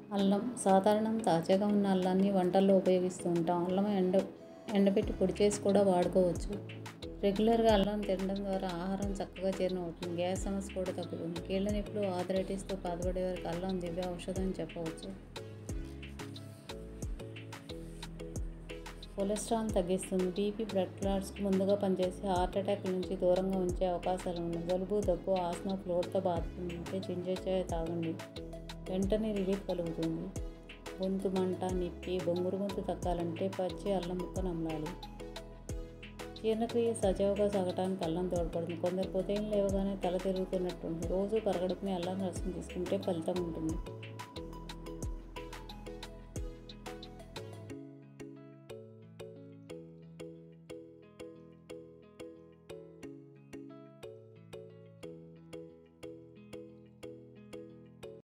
అల్లం సాధారణం తాజాగా ఉన్న అల్లాన్ని వంటల్లో ఉపయోగిస్తూ ఉంటాం అల్లం ఎండ ఎండబెట్టి పొడి చేసి కూడా వాడుకోవచ్చు రెగ్యులర్గా అల్లం తినడం ద్వారా ఆహారం చక్కగా జీర్ణం అవుతుంది గ్యాస్ సమస్య కూడా తగ్గుతుంది కీళ్ళ నొప్పులు ఆథరైటిస్తో బాధపడే వారికి అల్లం దివ్య ఔషధం అని చెప్పవచ్చు కొలెస్ట్రాల్ తగ్గిస్తుంది బీపీ బ్లడ్ క్లాట్స్కి ముందుగా పనిచేసి హార్ట్ అటాక్ నుంచి దూరంగా ఉంచే అవకాశాలు ఉన్నాయి జలుబు దగ్గు ఆస్మా ఫ్లోర్తో బాధపడుతుంటే జింజర్ తాగండి వెంటనే రిలీఫ్ కలుగుతుంది గొంతు మంట నొప్పి బొంగురు గొంతు తగ్గాలంటే పచ్చి అల్లం ముక్క నమలాలి జీర్ణక్రియ సజావుగా సాగటానికి అల్లం తోడ్పడుతుంది కొందరికి ఉదయం లేవగానే తల తిరుగుతున్నట్టుంది రోజు పరగడుపుని అల్లం రసం తీసుకుంటే ఫలితం ఉంటుంది